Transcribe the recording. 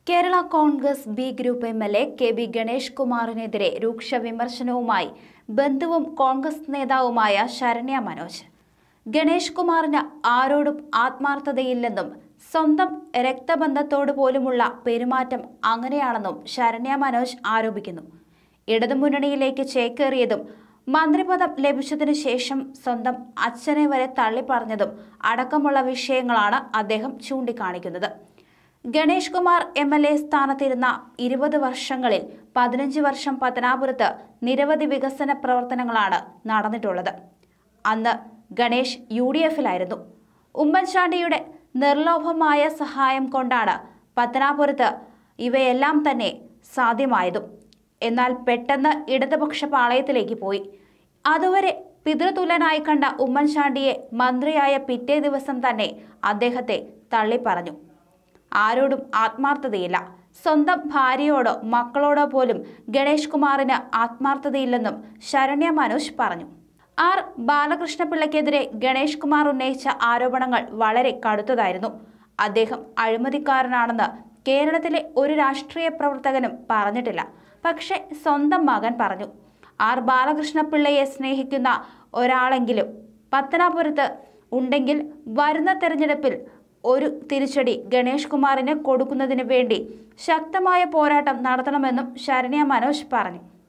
Kerala Congress B group M L A K B Ganesh കുമാറിനെതിരെ രൂക്ഷ വിമർശനവുമായി ബന്ധുവും കോൺഗ്രസ് നേതാവുമായ ശരണ്യ മനോജ് ഗണേഷ് കുമാറിന് ആരോടും ആത്മാർത്ഥതയില്ലെന്നും സ്വന്തം രക്തബന്ധത്തോട് പോലുമുള്ള പെരുമാറ്റം അങ്ങനെയാണെന്നും ശരണ്യ മനോജ് ആരോപിക്കുന്നു ഇടതുമുന്നണിയിലേക്ക് ചേക്കേറിയതും മന്ത്രിപദം ലഭിച്ചതിനു ശേഷം സ്വന്തം അച്ഛനെ വരെ തള്ളിപ്പറഞ്ഞതും അടക്കമുള്ള വിഷയങ്ങളാണ് അദ്ദേഹം ചൂണ്ടിക്കാണിക്കുന്നത് Ganesh Kumar M L A സ്ഥാനത്തിരുന്ന ഇരുപത് വർഷങ്ങളിൽ പതിനഞ്ച് വർഷം പത്തനാപുരത്ത് നിരവധി വികസന പ്രവർത്തനങ്ങളാണ് നടന്നിട്ടുള്ളത് അന്ന് ഗണേഷ് യു ഡി എഫിലായിരുന്നു ഉമ്മൻചാണ്ടിയുടെ നിർലോഭമായ സഹായം കൊണ്ടാണ് പത്തനാപുരത്ത് ഇവയെല്ലാം തന്നെ സാധ്യമായതും എന്നാൽ പെട്ടെന്ന് ഇടതുപക്ഷ പാളയത്തിലേക്ക് പോയി അതുവരെ പിതൃതുല്യനായി കണ്ട ഉമ്മൻചാണ്ടിയെ മന്ത്രിയായ പിറ്റേ ദിവസം തന്നെ അദ്ദേഹത്തെ തള്ളിപ്പറഞ്ഞു ആരോടും ആത്മാർത്ഥതയില്ല സ്വന്തം ഭാര്യയോടോ മക്കളോടോ പോലും ഗണേഷ് കുമാറിന് ആത്മാർത്ഥതയില്ലെന്നും ശരണ്യ മനോജ് പറഞ്ഞു ആർ ബാലകൃഷ്ണപിള്ളയ്ക്കെതിരെ ഗണേഷ് കുമാർ ഉന്നയിച്ച ആരോപണങ്ങൾ വളരെ കടുത്തതായിരുന്നു അദ്ദേഹം അഴിമതിക്കാരനാണെന്ന് കേരളത്തിലെ ഒരു രാഷ്ട്രീയ പ്രവർത്തകനും പറഞ്ഞിട്ടില്ല പക്ഷെ സ്വന്തം മകൻ പറഞ്ഞു ആർ ബാലകൃഷ്ണപിള്ളയെ സ്നേഹിക്കുന്ന ഒരാളെങ്കിലും പത്തനാപുരത്ത് ഉണ്ടെങ്കിൽ വരുന്ന തെരഞ്ഞെടുപ്പിൽ ഒരു തിരിച്ചടി ഗണേഷ് കുമാറിന് കൊടുക്കുന്നതിന് വേണ്ടി ശക്തമായ പോരാട്ടം നടത്തണമെന്നും ശരണ്യ മനോജ് പറഞ്ഞു